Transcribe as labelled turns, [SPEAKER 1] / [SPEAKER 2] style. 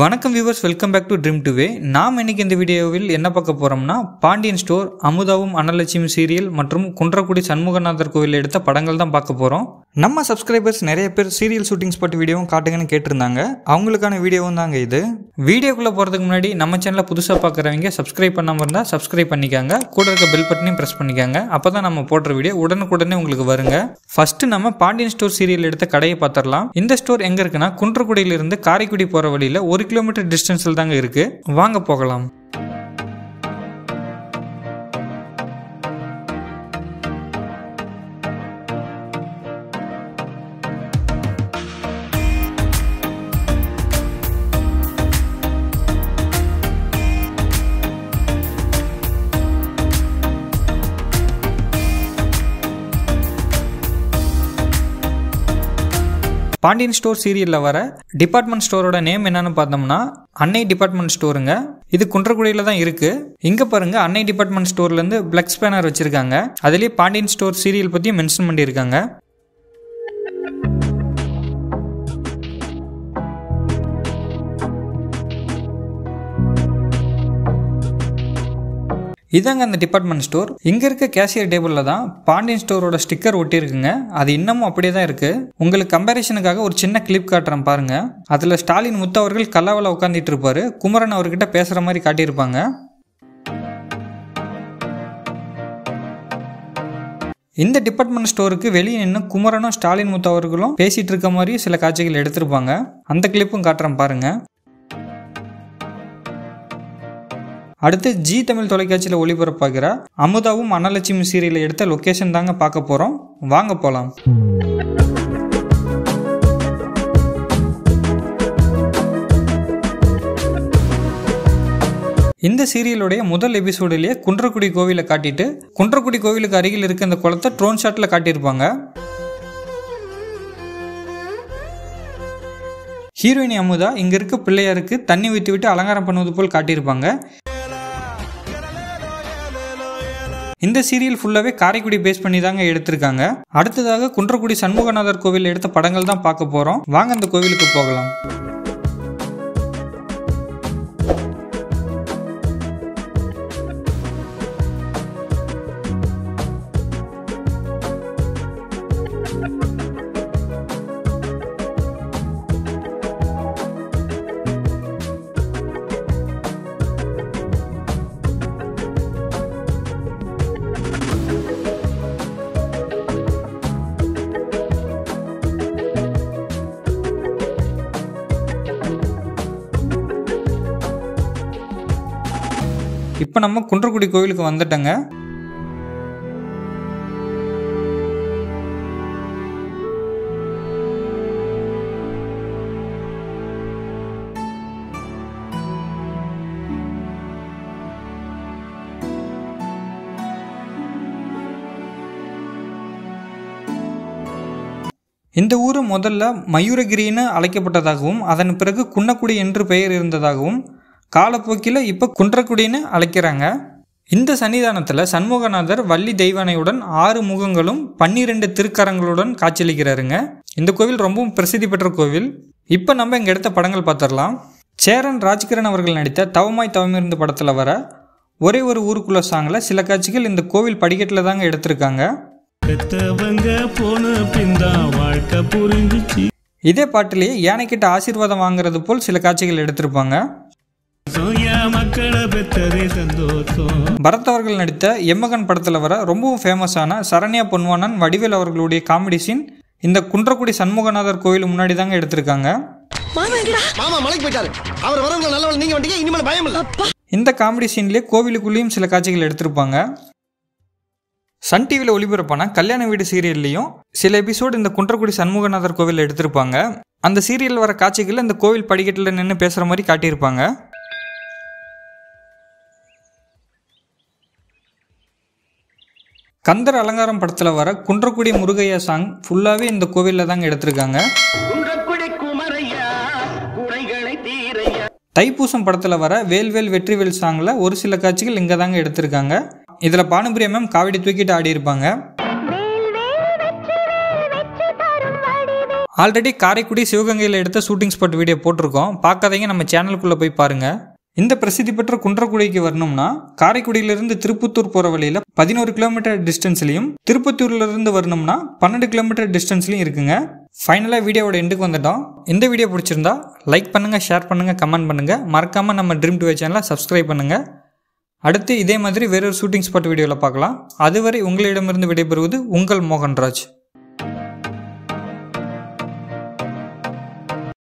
[SPEAKER 1] வணக்கம் viewers welcome back to dream டுவே நாம் இன்னைக்கு இந்த வீடியோவில் என்ன பார்க்க போறோம்னா பாண்டியன் ஸ்டோர் அமுதாவும் அன்னலட்சுமி சீரியல் மற்றும் குன்றக்குடி சண்முகநாதர் கோவில் எடுத்த படங்கள் தான் பார்க்க போறோம் நம்ம சப்ஸ்கிரைபர்ஸ் நிறைய பேர் சீரியல் ஷூட்டிங் ஸ்பாட் வீடியோவும் காட்டுங்கன்னு கேட்டிருந்தாங்க அவங்களுக்கான வீடியோவும் தாங்க இது வீடியோக்குள்ள போறதுக்கு முன்னாடி நம்ம சேனலை புதுசாக பார்க்குறவங்க சப்ஸ்கிரைப் பண்ணாமல் இருந்தால் சப்ஸ்கிரைப் பண்ணிக்காங்க கூட இருக்க பெல் பட்டனையும் ப்ரெஸ் பண்ணிக்காங்க அப்போ தான் நம்ம போடுற வீடியோ உடனுக்குடனே உங்களுக்கு வருங்க ஃபர்ஸ்ட் நம்ம பாண்டியன் ஸ்டோர் சீரியல் எடுத்த கடையை பார்த்துடலாம் இந்த ஸ்டோர் எங்க இருக்குன்னா குன்றக்குடியிலிருந்து காரைக்குடி போற வழியில ஒரு கிலோமீட்டர் டிஸ்டன்ஸில் தாங்க இருக்கு வாங்க போகலாம் பாண்டியன் ஸ்டோர் சீரியலில் வர டிபார்ட்மெண்ட் ஸ்டோரோட நேம் என்னன்னு பார்த்தோம்னா அன்னை டிபார்ட்மெண்ட் ஸ்டோருங்க இது குன்றக்குடியில் தான் இருக்கு இங்க பாருங்க அன்னை டிபார்ட்மெண்ட் ஸ்டோர்லேருந்து பிளக் ஸ்பேனர் வச்சிருக்காங்க அதுலேயே பாண்டியன் ஸ்டோர் சீரியல் பற்றியும் மென்ஷன் பண்ணியிருக்காங்க இதாங்க அந்த டிபார்ட்மெண்ட் ஸ்டோர் இங்க இருக்க கேஷியர் டேபிள்ல தான் பாண்டியன் ஸ்டோரோட ஸ்டிக்கர் ஒட்டியிருக்குங்க அது இன்னமும் அப்படியே தான் இருக்கு உங்களுக்கு கம்பேரிசனுக்காக ஒரு சின்ன கிளிப் காட்டுறேன் பாருங்க அதுல ஸ்டாலின் முத்து அவர்கள் கல்லாவில் உட்காந்துட்டு இருப்பாரு குமரன் அவர்கிட்ட பேசுற மாதிரி காட்டியிருப்பாங்க இந்த டிபார்ட்மெண்ட் ஸ்டோருக்கு வெளியே நின்று குமரனும் ஸ்டாலின் முத்து அவர்களும் பேசிட்டு இருக்க மாதிரி சில காட்சிகள் எடுத்திருப்பாங்க அந்த கிளிப்பும் காட்டுறேன் பாருங்க அடுத்து ஜி தமிழ் தொலைக்காட்சியில் ஒளிபரப்பாகிற அமுதாவும் அன்னலட்சுமி சீரியலை எடுத்த லொக்கேஷன் தாங்க பார்க்க போகிறோம் வாங்க போகலாம் இந்த சீரியலுடைய முதல் எபிசோடிலேயே குன்றக்குடி கோவிலை காட்டிட்டு குன்றக்குடி கோவிலுக்கு அருகில் இருக்க இந்த குளத்தை ட்ரோன் ஷாட்டில் காட்டியிருப்பாங்க ஹீரோயினி அமுதா இங்க இருக்க பிள்ளையாருக்கு தண்ணி ஊற்றி விட்டு அலங்காரம் பண்ணுவது போல் காட்டியிருப்பாங்க இந்த சீரியல் ஃபுல்லாவே காரைக்குடி பேஸ் பண்ணி தாங்க எடுத்திருக்காங்க அடுத்ததாக குன்றக்குடி சண்முகநாதர் கோவில் எடுத்த படங்கள் தான் பார்க்க போறோம் வாங்க அந்த கோவிலுக்கு போகலாம் இப்போ நம்ம குன்றக்குடி கோவிலுக்கு வந்துட்டோங்க இந்த ஊர் முதல்ல மயூரகிரின்னு அழைக்கப்பட்டதாகவும் அதன் பிறகு குன்னக்குடி என்று பெயர் இருந்ததாகவும் காலப்போக்கில் இப்போ குன்றக்குடின்னு அழைக்கிறாங்க இந்த சன்னிதானத்தில் சண்முகநாதர் வள்ளி தெய்வானையுடன் ஆறு முகங்களும் பன்னிரெண்டு திருக்கரங்களுடன் காட்சியளிக்கிறாருங்க இந்த கோவில் ரொம்பவும் பிரசித்தி பெற்ற கோவில் இப்போ நம்ம இங்கே எடுத்த படங்கள் பார்த்துடலாம் சேரன் ராஜ்கிரண் அவர்கள் நடித்த தவமாய் தவமிருந்து படத்தில் வர ஒரே ஒரு ஊருக்குள்ள சாங்கில் சில காட்சிகள் இந்த கோவில் படிக்கட்டில் தாங்க எடுத்திருக்காங்க
[SPEAKER 2] பெத்தவங்க போன பிந்தா வாழ்க்கை புரிஞ்சிச்சு
[SPEAKER 1] இதே பாட்டிலேயே யானைக்கிட்ட ஆசீர்வாதம் வாங்குறது போல் சில காட்சிகள் எடுத்திருப்பாங்க
[SPEAKER 2] என் மக்களை பெத்ததே சந்தோஷம்
[SPEAKER 1] பரத் அவர்கள் நடித்த எம்மகன் படத்தில் வர ரொம்பவும் ஃபேமஸான சரண்யா பொன்வானன் வடிவேல் அவர்களுடைய காமெடி சீன் இந்த குன்றக்குடி சண்முகநாதர் கோயில் முன்னாடி தாங்க எடுத்திருக்காங்க
[SPEAKER 3] மாமா மலைக்கு போயிட்டாரு அவர் வரவங்க நல்லவங்க நீங்க வந்தீங்க இனிமேல் பயம் இல்ல
[SPEAKER 1] இந்த காமெடி சீன்லேயே கோவிலுக்குள்ளேயும் சில காட்சிகள் எடுத்திருப்பாங்க சன் டிவியில் ஒளிபரப்பான கல்யாண வீடு சீரியல்லையும் சில எபிசோடு இந்த குன்றக்குடி சண்முகநாதர் கோவில் எடுத்திருப்பாங்க அந்த சீரியல் வர காட்சிகளில் இந்த கோவில் படிக்கட்டில் நின்று பேசுகிற மாதிரி காட்டியிருப்பாங்க கந்தர் அலங்காரம் படத்தில் வர குன்றக்குடி முருகையா சாங் ஃபுல்லாகவே இந்த கோவிலில் தாங்க எடுத்திருக்காங்க தைப்பூசம் படத்தில் வர வேல்வேல் வெற்றிவேல் சாங்கில் ஒரு சில காட்சிகள் இங்கே தாங்க எடுத்திருக்காங்க இதில் பானுபிரியா மேம் காவடி தூக்கிட்டு ஆடி இருப்பாங்க ஆல்ரெடி காரைக்குடி சிவகங்கையில் எடுத்த ஷூட்டிங் ஸ்பாட் வீடியோ போட்டிருக்கோம் பார்க்காதீங்க நம்ம சேனலுக்குள்ளே போய் பாருங்கள் இந்த பிரசித்தி பெற்ற குன்றக்குடிக்கு வரணும்னா காரைக்குடியிலிருந்து திருப்பத்தூர் போகிற வழியில் பதினோரு கிலோமீட்டர் டிஸ்டன்ஸ்லையும் திருப்பத்தூர்லேருந்து வரணும்னா பன்னெண்டு கிலோமீட்டர் டிஸ்டன்ஸ்லையும் இருக்குங்க ஃபைனலாக வீடியோவோட எண்டுக்கு வந்துட்டோம் இந்த வீடியோ பிடிச்சிருந்தா லைக் பண்ணுங்கள் ஷேர் பண்ணுங்கள் கமெண்ட் பண்ணுங்கள் மறக்காமல் நம்ம ட்ரீம் டுவே சேனலை சப்ஸ்கிரைப் பண்ணுங்கள் அடுத்து இதே மாதிரி வேறொரு ஷூட்டிங் ஸ்பாட் வீடியோவில் பார்க்கலாம் அதுவரை உங்களிடமிருந்து விடைபெறுவது உங்கள் மோகன்ராஜ்